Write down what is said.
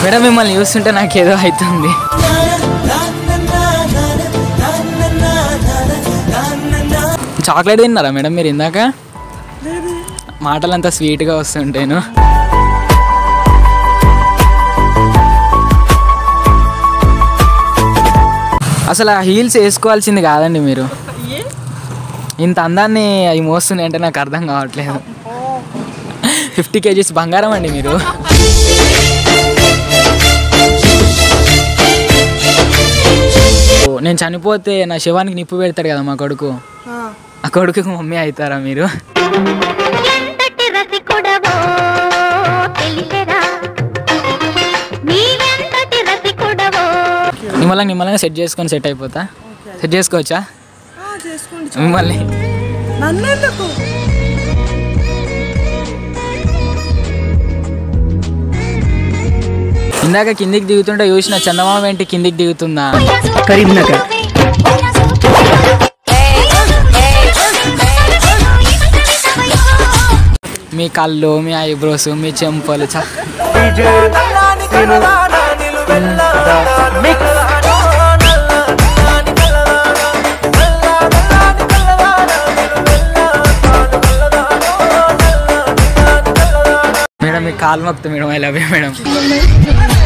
madam మిమ్మల్ని చూస్తుంటే నాకు ఏదో అవుతుంది చాక్లెట్ తిన్నారా మేడం మీరు ఇందాక మాటలంతా స్వీట్గా వస్తుంటేను అసలు ఆ హీల్స్ వేసుకోవాల్సింది కాదండి మీరు ఇంత అందాన్ని అవి మోస్తున్నాయి అంటే నాకు అర్థం కావట్లేదు ఫిఫ్టీ కేజీస్ బంగారం అండి మీరు ఓ, నేను చనిపోతే నా శవానికి నిప్పు పెడతాడు కదా మా కొడుకు ఆ కొడుకు మమ్మీ అవుతారా మీరు ఎంతటి రసికుడవో తెలియరా నీవెంతటి రసికుడవో నిమ్మలంగా నిమ్మలంగా సెట్ చేసుకొని సెట్ అయిపోతా సెట్ చేసుకోవచ్చా ఆ, చేసుకోండి మిమ్మల్ని నన్నెందుకు ఇందాక కిందికి దిగుతుంటే చూసిన చందమామ ఏంటి కిందికి దిగుతుందా కరీంనగర్ మీ కళ్ళు మీ ఐబ్రోస్ మీ చెంపలు చ మేడం మీ కాలు మొక్తా madam I love you madam